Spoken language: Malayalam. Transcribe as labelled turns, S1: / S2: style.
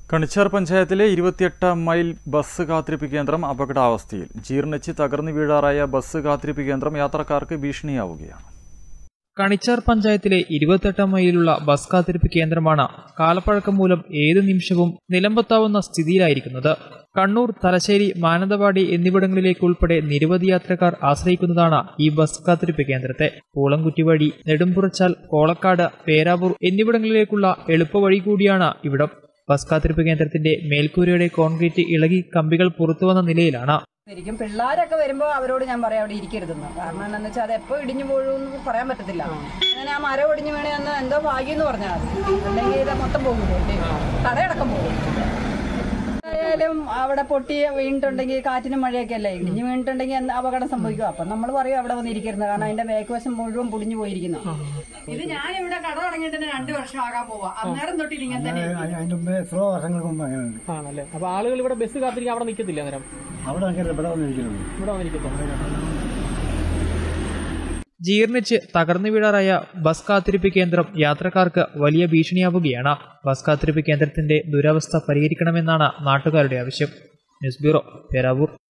S1: കണിച്ചാർ പഞ്ചായത്തിലെ ഇരുപത്തിയെട്ടാം മൈൽ ബസ് കാത്തിരിപ്പ് കേന്ദ്രം അപകടാവസ്ഥയിൽ ജീർണിച്ച് തകർന്നു വീഴാറായ ബസ് കാത്തിരിപ്പ് കേന്ദ്രം യാത്രക്കാർക്ക് ഭീഷണിയാവുകയാണ്
S2: കണിച്ചാർ പഞ്ചായത്തിലെ ഇരുപത്തെട്ടാം മൈലിലുള്ള ബസ് കാത്തിരിപ്പ് കേന്ദ്രമാണ് കാലപ്പഴക്കം മൂലം ഏതു നിമിഷവും നിലമ്പത്താവുന്ന സ്ഥിതിയിലായിരിക്കുന്നത് കണ്ണൂർ തലശ്ശേരി മാനന്തവാടി എന്നിവിടങ്ങളിലേക്ക് ഉൾപ്പെടെ നിരവധി യാത്രക്കാർ ആശ്രയിക്കുന്നതാണ് ഈ ബസ് കാത്തിരിപ്പ് കേന്ദ്രത്തെ പൂളംകുറ്റി വഴി നെടുമ്പുറച്ചാൽ കോളക്കാട് പേരാവൂർ എന്നിവിടങ്ങളിലേക്കുള്ള എളുപ്പവഴി കൂടിയാണ് ഇവിടം ബസ് കാത്തിരിപ്പ് കേന്ദ്രത്തിന്റെ മേൽക്കൂരയുടെ കോൺക്രീറ്റ് ഇളകി കമ്പികൾ പുറത്തുവന്ന നിലയിലാണ്
S3: ശരിക്കും പിള്ളേരൊക്കെ വരുമ്പോൾ അവരോട് ഞാൻ പറയാം അവിടെ ഇരിക്കരുതെന്ന് കാരണം എന്താണെന്ന് വെച്ചാൽ അത് എപ്പോൾ ഇടിഞ്ഞു പോകുമെന്ന് പറയാൻ പറ്റത്തില്ല അങ്ങനെ ആ മരം ഒടിഞ്ഞു വീണേ അന്ന് എന്തോ ഭാഗ്യം എന്ന് പറഞ്ഞാൽ മതി അല്ലെങ്കിൽ ഇത് മൊത്തം പോകില്ലേ കടയടക്കം പോകും ആയാലും അവിടെ പൊട്ടി വീണിട്ടുണ്ടെങ്കിൽ കാറ്റിനും മഴയൊക്കെ അല്ലേ ഇടിഞ്ഞു വീണിട്ടുണ്ടെങ്കിൽ എന്ത് അപകടം സംഭവിക്കും അപ്പം നമ്മൾ പറയും അവിടെ വന്ന് ഇരിക്കരുത് കാരണം അതിന്റെ വേക്കുവശം മുഴുവൻ പൊടിഞ്ഞു പോയിരിക്കുന്നു ഇത് ഞാൻ ഇവിടെ കട തുടങ്ങിയിട്ട് തന്നെ രണ്ടു വർഷം ആകാൻ പോവാ അന്നേരം തൊട്ട് ഇങ്ങനെ തന്നെ
S4: അതിന്റെ മുമ്പേ എത്രയോ വർഷങ്ങൾക്ക് മുമ്പ് അങ്ങനെ ഉണ്ട്
S2: ആണല്ലേ അപ്പൊ ആളുകൾ ഇവിടെ ബസ് കാത്തിരിക്കാൻ അവിടെ നിൽക്കത്തില്ല അന്നേരം
S4: അവിടെ അങ്ങനെ ഇവിടെ വന്നിരിക്കുന്നുള്ളൂ
S2: ഇവിടെ വന്നിരിക്കത്തില്ല ജീർണിച്ച് തകർന്നു വീഴാറായ ബസ് കാത്തിരിപ്പ് കേന്ദ്രം യാത്രക്കാർക്ക് വലിയ ഭീഷണിയാവുകയാണ് ബസ് കാത്തിരിപ്പ് കേന്ദ്രത്തിന്റെ ദുരവസ്ഥ പരിഹരിക്കണമെന്നാണ് നാട്ടുകാരുടെ ആവശ്യം ന്യൂസ് ബ്യൂറോ പേരാവൂർ